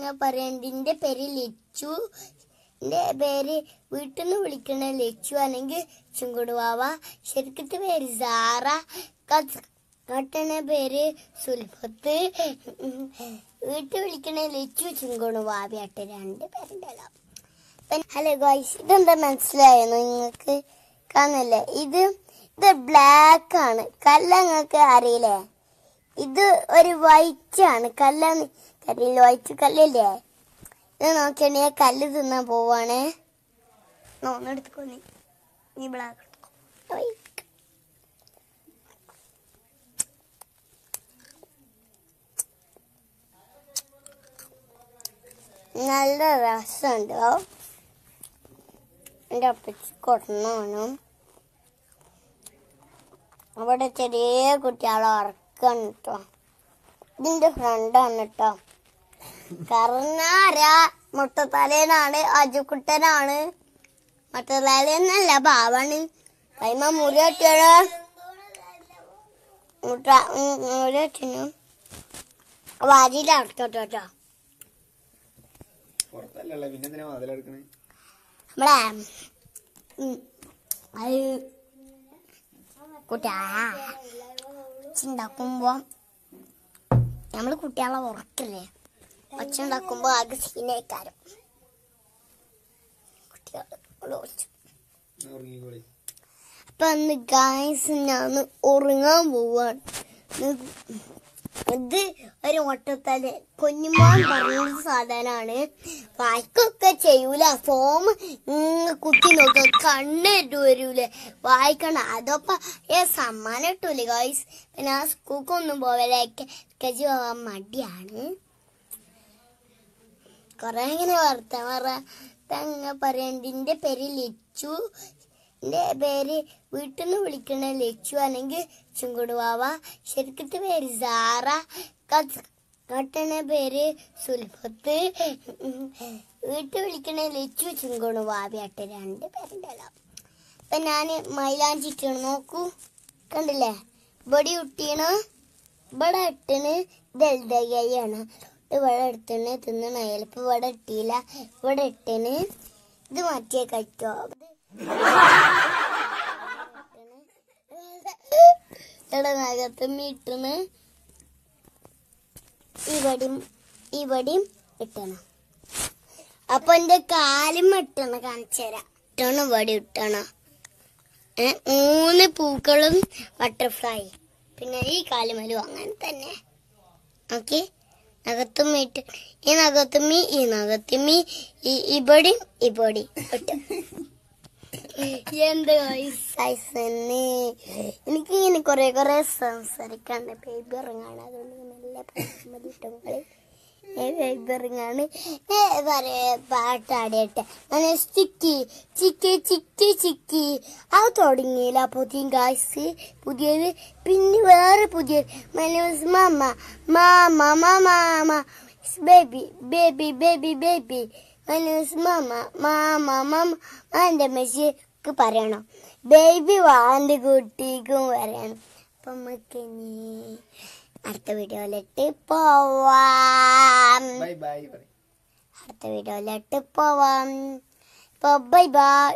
പറയണ്ടിന്റെ പേര് ലച്ചു എന്റെ പേര് വീട്ടിൽ നിന്ന് വിളിക്കണ ലച്ചു അല്ലെങ്കിൽ ചുങ്കുടുവാവ ശരിക്കത്തെ പേര് സാറ കത്ത് കട്ടണ പേര് സുൽഫത്ത് വീട്ടിൽ വിളിക്കണ ലച്ചു ചുങ്കുടുവാവയായിട്ട് രണ്ട് പേരുണ്ടല്ലോ ഹലോ ഗോയ്സ് ഇതെന്താ മനസ്സിലായോ നിങ്ങൾക്ക് കാണല്ലേ ഇത് ഇത് ബ്ലാക്ക് ആണ് കല്ല നിങ്ങൾക്ക് അറിയില്ലേ ഇത് ഒരു വൈറ്റ് ആണ് കല്ലാന്ന് അറിയില്ല വൈറ്റ് കല്ലില്ലേ ഇത് നോക്കിയാണെങ്കിൽ ഞാൻ കല്ല് തിന്നാൻ പോവാണേ ഒന്നെടുത്തോ നീ നീ ബ്ലാക്ക് നല്ല രസമുണ്ടോ എൻ്റെ അപ്പച്ചി കൊടന്നോനും അവിടെ ചെറിയ കുട്ടികളെ ഉറക്കാണ് കേട്ടോ ഇതിന്റെ ഫ്രണ്ടാണ് കേട്ടോ കറങ്ങാര മുട്ടത്തലേനാണ് അജുക്കുട്ടനാണ് മുട്ടത്തലേന്നല്ല പാവാണ് കൈമ മുറി കെട്ടിയത് മുട്ട മുറി കെട്ടിനു വാരിയിലടക്കട്ടോ കേട്ടോ പുറത്തല്ലല്ല പിന്നെ എന്തിനാ മതിലെടുക്കണേ നമ്മളെ ഉം, അത് കുട്ടിയാ ഉണ്ടാക്കുമ്പോ നമ്മള് കുട്ടികളെ ഉറക്കില്ലേ ഒച്ച ഉണ്ടാക്കുമ്പോ ആകെ സീനേക്കാരും കുട്ടികൾ ഒച്ച ഉറങ്ങിക്കോളി അപ്പൊ അന്ന് ഗായ്സ് ഞാൻ ഉറങ്ങാൻ പോവാണ് ഇത് ഒരു ഒട്ടത്തല് കുഞ്ഞുമോൻ പറഞ്ഞ സാധനമാണ് വായിക്കൊക്കെ ചെയ്യൂല ഫോം ഇങ്ങ് കുത്തി നോക്ക കണ്ണിട്ട് വരൂലേ വായിക്കണ അതപ്പ ഏ സമ്മാനം ഇട്ടൂലേ ഗായ്സ് പിന്നെ ആ സ്കൂക്കൊന്നും പോവലേക്ക് കജി പോവാൻ മടിയാണ് കൊറേ ഇങ്ങനെ വർത്താൻ പറ തങ്ങ പറയണ്ടിന്റെ പേര് ലച്ചു എന്റെ പേര് വീട്ടിൽ നിന്ന് വിളിക്കണ ലച്ചു അല്ലെങ്കിൽ ചുങ്കുടുവാവ ശരിക്കത്തെ പേര് സാറ കത്ത് കട്ടണ പേര് സുൽഫത്ത് വീട്ടിൽ വിളിക്കണ ലച്ചു ചുങ്കുടുവാവയായിട്ട് രണ്ട് പേരുണ്ടല്ലോ അപ്പൊ ഞാന് മൈലാഞ്ചി ഇട്ടണ് നോക്കൂ കണ്ടില്ലേ ഇവിടെ ഇട്ടീണ് ഇവിടെ ഇട്ടണ് ദൽദയാണ് ഇവിടെ എടുത്തണ് തിന്നണ ചിലപ്പോ ഇവിടെ ഇട്ടില്ല ഇവിടെ ഇട്ടണ് ഇത് മാറ്റിയേ കഴിച്ചോ ഇവിടെ നഗത്തുമ്മി ഇട്ടണ് ഇവിടെയും ഇവിടെയും ഇട്ടണം അപ്പൊ എന്റെ കാലും ഇട്ടണ കാണിച്ചു തരാം ഇട്ടണം ഇവിടെ ഇട്ടണം ഏ, മൂന്ന് പൂക്കളും ബട്ടർഫ്ലൈ പിന്നെ ഈ കാലുമലും അങ്ങനെ തന്നെ ഓക്കെ നഗത്തുമ്മി ഇട്ട് ഈ നഗത്തുമ്മി ഈ നഗത്തുമ്മി ഈ ഇവിടെയും ഇവിടെയും ഇട്ടു എന്ത് സൈസന്നെ എനിക്ക് ഇങ്ങനെ കുറെ കുറെ സംസാരിക്കാണ്ട് ബേബി ഇറങ്ങാണ് അതുകൊണ്ട് നല്ല മതിട്ടങ്ങള് ബേബി ഇറങ്ങാണ് പാട്ടാടിയട്ടെ അങ്ങനെ ചിക്കി ചിക്കി ചിക്കി ചിക്കി അത് തുടങ്ങിയില്ല പുതിയ ഗായ്സ് പുതിയത് പിന്നെ വേറെ പുതിയ മലൂസ് മാമ മാമ മാമ ബേബി ബേബി ബേബി ബേബി മലൂസ് മാമ മാമ മാമ എൻ്റെ മെസ്സിക്ക് പറയണം ബേബി വാന്റെ കുട്ടിക്കും പറയണം അപ്പൊ നമുക്ക് ഇനി അടുത്ത വീഡിയോയിലിട്ട് പോവാം ബൈ ബൈ പറ അടുത്ത വീഡിയോയിലിട്ട് പോവാം ഇപ്പൊ ബൈ ബൈ